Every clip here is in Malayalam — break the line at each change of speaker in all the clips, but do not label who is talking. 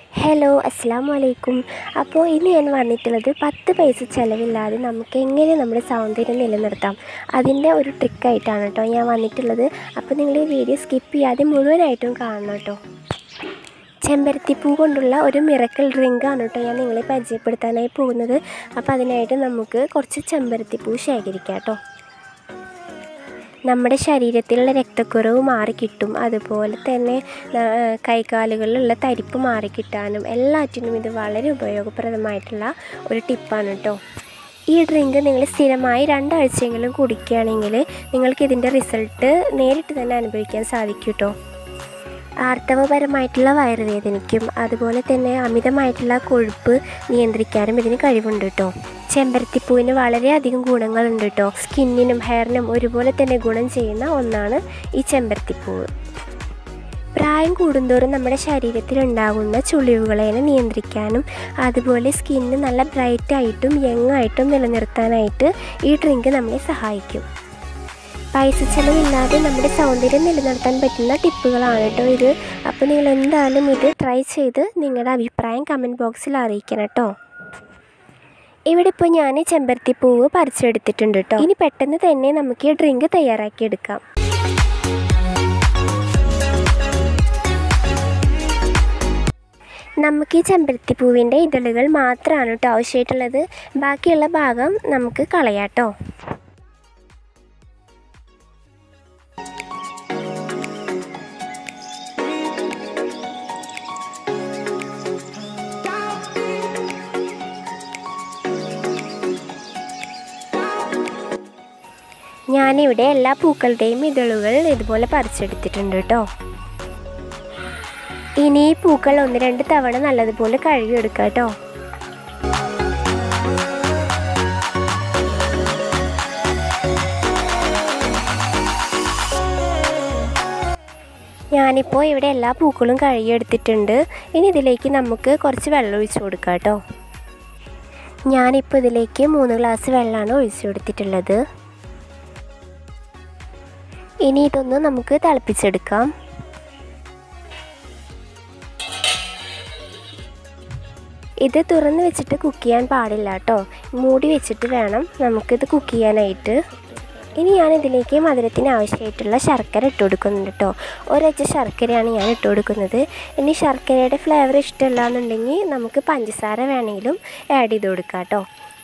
ഹലോ അസ്സാം വലൈക്കും അപ്പോൾ ഇന്ന് ഞാൻ വന്നിട്ടുള്ളത് പത്ത് പൈസ ചിലവില്ലാതെ നമുക്ക് എങ്ങനെ നമ്മുടെ സൗന്ദര്യം നിലനിർത്താം അതിൻ്റെ ഒരു ട്രിക്കായിട്ടാണ് കേട്ടോ ഞാൻ വന്നിട്ടുള്ളത് അപ്പോൾ നിങ്ങൾ ഈ വീഡിയോ സ്കിപ്പ് ചെയ്യാതെ മുഴുവനായിട്ടും കാണണം കേട്ടോ ചെമ്പരത്തിപ്പൂ കൊണ്ടുള്ള ഒരു മിറക്കൽ ഡ്രിങ്കാണ് കേട്ടോ ഞാൻ നിങ്ങളെ പരിചയപ്പെടുത്താനായി പോകുന്നത് അപ്പോൾ അതിനായിട്ട് നമുക്ക് കുറച്ച് ചെമ്പരത്തിപ്പൂ ശേഖരിക്കാം കേട്ടോ നമ്മുടെ ശരീരത്തിലുള്ള രക്തക്കുറവ് മാറിക്കിട്ടും അതുപോലെ തന്നെ ന- കൈകാലുകളിലുള്ള തരിപ്പ് മാറിക്കിട്ടാനും എല്ലാറ്റിനും ഇത് വളരെ ഉപയോഗപ്രദമായിട്ടുള്ള ഒരു ടിപ്പാണ് കേട്ടോ ഈ ഡ്രിങ്ക് നിങ്ങൾ സ്ഥിരമായി രണ്ടാഴ്ചയെങ്കിലും കുടിക്കുകയാണെങ്കിൽ നിങ്ങൾക്ക് ഇതിൻ്റെ റിസൾട്ട് നേരിട്ട് തന്നെ അനുഭവിക്കാൻ സാധിക്കും കേട്ടോ ആർത്തവപരമായിട്ടുള്ള വയറുവേദനയ്ക്കും അതുപോലെ തന്നെ അമിതമായിട്ടുള്ള കൊഴുപ്പ് നിയന്ത്രിക്കാനും ഇതിന് കഴിവുണ്ട് കേട്ടോ ചെമ്പരത്തിപ്പൂവിന് വളരെയധികം ഗുണങ്ങളുണ്ട് കേട്ടോ സ്കിന്നിനും ഹെയറിനും ഒരുപോലെ തന്നെ ഗുണം ചെയ്യുന്ന ഒന്നാണ് ഈ ചെമ്പരത്തിപ്പൂവ് പ്രായം കൂടുന്തോറും നമ്മുടെ ശരീരത്തിലുണ്ടാകുന്ന ചുളിവുകളെ നിയന്ത്രിക്കാനും അതുപോലെ സ്കിന്ന് നല്ല ബ്രൈറ്റ് ആയിട്ടും യങ് ആയിട്ടും നിലനിർത്താനായിട്ട് ഈ ഡ്രിങ്ക് നമ്മളെ സഹായിക്കും പൈസ ചിലവില്ലാതെ നമ്മുടെ സൗന്ദര്യം നിലനിർത്താൻ പറ്റുന്ന ടിപ്പുകളാണ് കേട്ടോ ഇത് അപ്പോൾ നിങ്ങൾ എന്തായാലും ഇത് ട്രൈ ചെയ്ത് നിങ്ങളുടെ അഭിപ്രായം കമൻറ്റ് ബോക്സിൽ അറിയിക്കണം കേട്ടോ ഇവിടെ ഇപ്പോൾ ഞാൻ ചെമ്പരത്തിപ്പൂവ് പറിച്ചെടുത്തിട്ടുണ്ട് കേട്ടോ ഇനി പെട്ടെന്ന് തന്നെ നമുക്ക് ഈ ഡ്രിങ്ക് തയ്യാറാക്കിയെടുക്കാം നമുക്ക് ഈ ചെമ്പരത്തിപ്പൂവിൻ്റെ ഇതളുകൾ മാത്രമാണ് കേട്ടോ ആവശ്യമായിട്ടുള്ളത് ബാക്കിയുള്ള ഭാഗം നമുക്ക് കളയാം കേട്ടോ ഞാനിവിടെ എല്ലാ പൂക്കളുടെയും ഇതളുകൾ ഇതുപോലെ പറിച്ചെടുത്തിട്ടുണ്ട് കേട്ടോ ഇനി ഈ പൂക്കൾ ഒന്ന് രണ്ട് തവണ നല്ലതുപോലെ കഴുകിയെടുക്കാം കേട്ടോ ഞാനിപ്പോൾ ഇവിടെ എല്ലാ പൂക്കളും കഴുകിയെടുത്തിട്ടുണ്ട് ഇനി ഇതിലേക്ക് നമുക്ക് കുറച്ച് വെള്ളം ഒഴിച്ച് കൊടുക്കാം കേട്ടോ ഞാനിപ്പോൾ ഇതിലേക്ക് മൂന്ന് ഗ്ലാസ് വെള്ളമാണ് ഒഴിച്ചു കൊടുത്തിട്ടുള്ളത് ഇനി ഇതൊന്ന് നമുക്ക് തിളപ്പിച്ചെടുക്കാം ഇത് തുറന്ന് വെച്ചിട്ട് കുക്ക് ചെയ്യാൻ പാടില്ല കേട്ടോ മൂടി വെച്ചിട്ട് വേണം നമുക്കിത് കുക്ക് ചെയ്യാനായിട്ട് ഇനി ഞാൻ ഇതിലേക്ക് മധുരത്തിന് ആവശ്യമായിട്ടുള്ള ശർക്കര ഇട്ട് കൊടുക്കുന്നുണ്ട് കേട്ടോ ഒരൊറ്റ ശർക്കരയാണ് ഞാൻ ഇട്ട് കൊടുക്കുന്നത് ഇനി ശർക്കരയുടെ ഫ്ലേവർ ഇഷ്ടമല്ല എന്നുണ്ടെങ്കിൽ നമുക്ക് പഞ്ചസാര വേണമെങ്കിലും ആഡ് ചെയ്ത് കൊടുക്കാം കേട്ടോ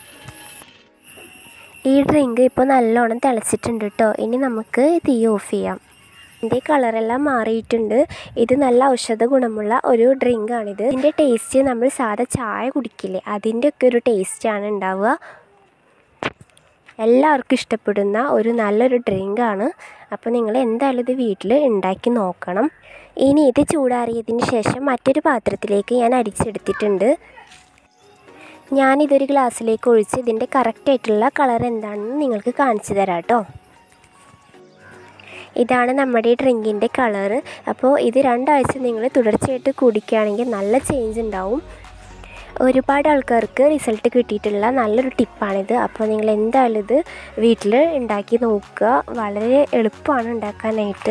ഈ ഡ്രിങ്ക് ഇപ്പോൾ നല്ലോണം തിളച്ചിട്ടുണ്ട് കേട്ടോ ഇനി നമുക്ക് തീ ഓഫ് ചെയ്യാം ഇതിൻ്റെ കളറെല്ലാം മാറിയിട്ടുണ്ട് ഇത് നല്ല ഔഷധ ഗുണമുള്ള ഒരു ഡ്രിങ്കാണിത് ഇതിൻ്റെ ടേസ്റ്റ് നമ്മൾ സാധാ ചായ കുടിക്കില്ലേ അതിൻ്റെ ഒക്കെ ഒരു ടേസ്റ്റാണ് ഉണ്ടാവുക എല്ലാവർക്കും ഇഷ്ടപ്പെടുന്ന ഒരു നല്ലൊരു ഡ്രിങ്കാണ് അപ്പോൾ നിങ്ങൾ എന്തായാലും ഇത് വീട്ടിൽ ഉണ്ടാക്കി നോക്കണം ഇനി ഇത് ചൂടാറിയതിന് ശേഷം മറ്റൊരു പാത്രത്തിലേക്ക് ഞാൻ അരിച്ചെടുത്തിട്ടുണ്ട് ഞാനിതൊരു ഗ്ലാസ്സിലേക്ക് ഒഴിച്ച് ഇതിൻ്റെ കറക്റ്റായിട്ടുള്ള കളർ എന്താണെന്ന് നിങ്ങൾക്ക് കാണിച്ചു തരാം കേട്ടോ ഇതാണ് നമ്മുടെ ഈ ഡ്രിങ്കിൻ്റെ കളറ് അപ്പോൾ ഇത് രണ്ടാഴ്ച നിങ്ങൾ തുടർച്ചയായിട്ട് കുടിക്കുകയാണെങ്കിൽ നല്ല ചേഞ്ച് ഉണ്ടാവും ഒരുപാട് ആൾക്കാർക്ക് റിസൾട്ട് കിട്ടിയിട്ടുള്ള നല്ലൊരു ടിപ്പാണിത് അപ്പോൾ നിങ്ങൾ എന്തായാലും ഇത് വീട്ടിൽ ഉണ്ടാക്കി നോക്കുക വളരെ എളുപ്പമാണ് ഉണ്ടാക്കാനായിട്ട്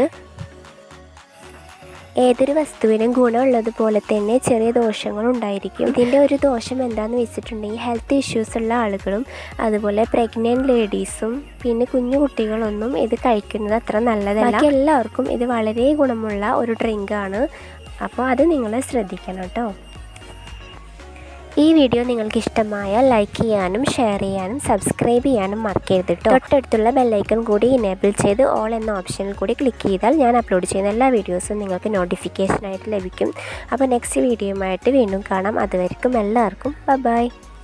ഏതൊരു വസ്തുവിനും ഗുണമുള്ളതുപോലെ തന്നെ ചെറിയ ദോഷങ്ങളും ഉണ്ടായിരിക്കും ഇതിൻ്റെ ഒരു ദോഷം എന്താണെന്ന് വെച്ചിട്ടുണ്ടെങ്കിൽ ഹെൽത്ത് ഇഷ്യൂസ് ഉള്ള ആളുകളും അതുപോലെ പ്രഗ്നൻറ്റ് ലേഡീസും പിന്നെ കുഞ്ഞു കുട്ടികളൊന്നും ഇത് കഴിക്കുന്നത് അത്ര നല്ലതല്ല ബാക്കി എല്ലാവർക്കും ഇത് വളരെ ഗുണമുള്ള ഒരു ഡ്രിങ്കാണ് അപ്പോൾ അത് നിങ്ങൾ ശ്രദ്ധിക്കണം കേട്ടോ ഈ വീഡിയോ നിങ്ങൾക്ക് ഇഷ്ടമായാൽ ലൈക്ക് ചെയ്യാനും ഷെയർ ചെയ്യാനും സബ്സ്ക്രൈബ് ചെയ്യാനും മറക്കരുത് കേട്ടോ തൊട്ടടുത്തുള്ള ബെല്ലൈക്കൺ കൂടി ഇനേബിൾ ചെയ്ത് ഓൾ എന്ന ഓപ്ഷനിൽ കൂടി ക്ലിക്ക് ചെയ്താൽ ഞാൻ അപ്ലോഡ് ചെയ്യുന്ന എല്ലാ വീഡിയോസും നിങ്ങൾക്ക് നോട്ടിഫിക്കേഷനായിട്ട് ലഭിക്കും അപ്പോൾ നെക്സ്റ്റ് വീഡിയോയുമായിട്ട് വീണ്ടും കാണാം അതുവരെക്കും എല്ലാവർക്കും ബൈ